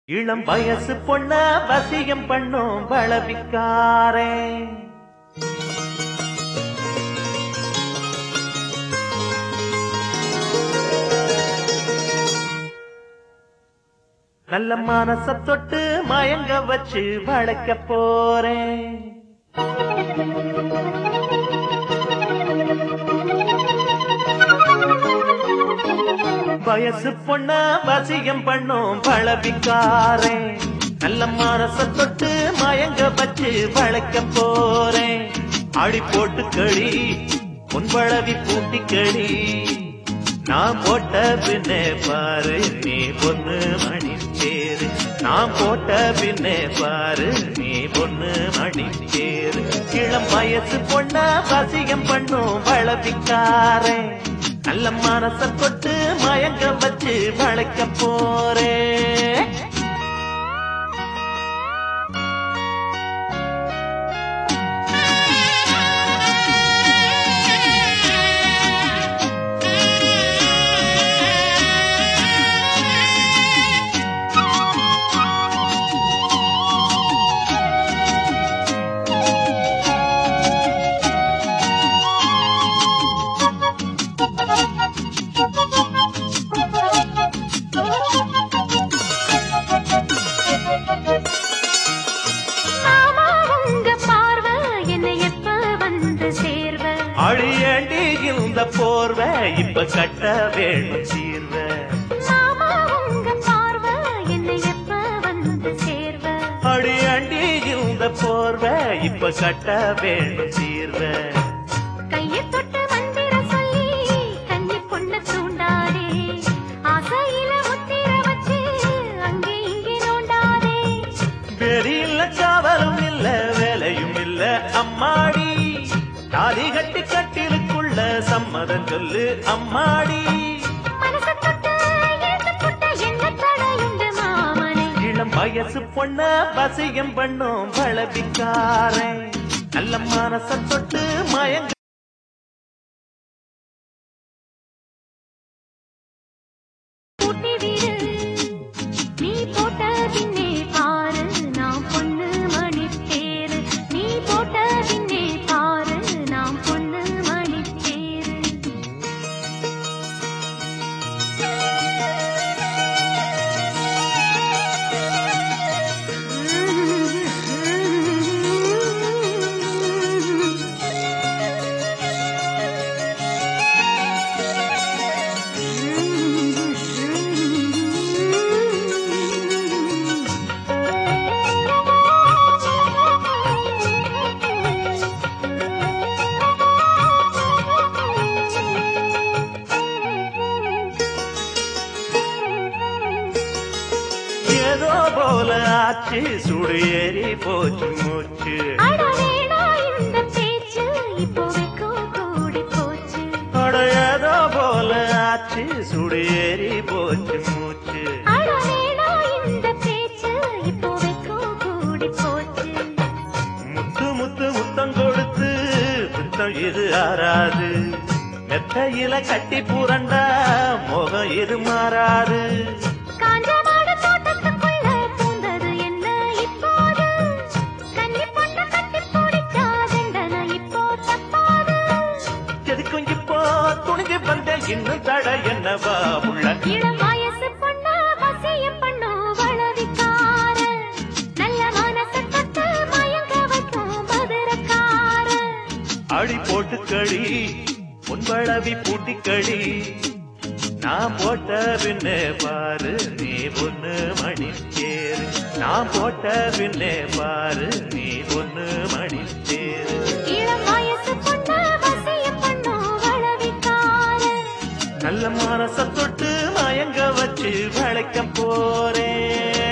இளம் வயசு பொண்ண வசியம் பண்ணும் பளவிக்காரே நல்ல மனச தொட்டு மயங்க வச்சு வளைக்க போறேன் வயசு பொண்ண வசியம் பண்ணும் பளவிக்காரே நல்ல மனச தொட்டு மயங்க வச்சு வளைக்க போறேன் ஆடி போட்டு களி பொன்பளவி பூட்டி களி நான் போட்ட பின்னே பாரு நீ பொண்ணு மணி தேரு நான் போட்ட பின்னே பாரு நீ பொண்ணு மணி தேரு இளம் வயசு பொண்ண வசியம் பண்ணும் வளவிக்காரே நல்ல மனச தொட்டு மயங்க வச்சு வளைக்க போறேன் மாமா உங்க பார்வை என்னை எப்ப வந்து சேர்வ அழியண்டி இந்த போர்வை இப்ப கட்ட வேணும் சீர்வ மாமா உங்க பார்வை என்னை எப்ப வந்து சேர்வ அழியண்டி இந்த போர்வை இப்ப கட்ட வேணும் சீர்வ கையை தொட்டு மந்திர சொல்லி கன்னி பொண்ண தூண்டாதே ஆசையில முத்திர வச்சு அங்கே இங்கே நோண்டாதே வெளியில காவலும் இல்ல வேலையும் இல்ல அம்மாடி தாலி கட்டி கட்டிலுக்குள்ள சம்மதம் சொல்லு அம்மாடி மனச தொட்டு இழுத்து புட்ட என்ன தடையுண்டு மாமனை இளம் வயசு பொண்ண வசியம் பண்ணும் வளவிக்காரன் நல்ல மனச தொட்டு மயங்க பூட்டி விடு நீ போட்ட பின்னே பாரு நான் பொண்ணு மணி தேரு நீ போட்ட பின்னே பாரு நான் பொண்ணு மணி தேரு ஏதோ போல ஆச்சு சுடு ஏறி போச்சு மூச்சு அட வேணா இந்த பேச்சு இப்போ வெக்கம் கூடி போச்சு அட ஏதோ போல ஆச்சு சுடு ஏறி போச்சு மூச்சு அட வேணா இந்த பேச்சு இப்போ வெக்கம் கூடி போச்சு முத்து முத்து முத்தம் கொடுத்து முத்தம் இது ஆறாது மெத்தையில கட்டி புரண்டா முகம் இது மாறாது காஞ்ச மாடு தோட்டத்துக்குள்ள பூந்தது என்ன இப்போது கன்னி பொண்ண கட்டி பிடிச்சா தண்டனை இப்போ தப்பாது எதுக்கும் இப்போ துணிஞ்சு வந்த இன்னும் தட என்னவா உள்ள இளம் வயசு பொண்ண வசியம் பண்ணோ வளவிக்கார நல்ல மனசு தொட்டு மயங்க வைக்கும் மதுரக்கார அடி போட்டு களி பொன்பளவி பூட்டி களி நான் போட்ட பின்னே பாரு நீ பொண்ணு மணி தேரு நான் போட்ட பின்னே பாரு நீ பொண்ணு மணி தேரு இளம் வயசு பொண்ண வசியம் பண்ணோ வளவிக்கார நல்ல மனச தொட்டு மயங்க வச்சு வளைக்க போறேன்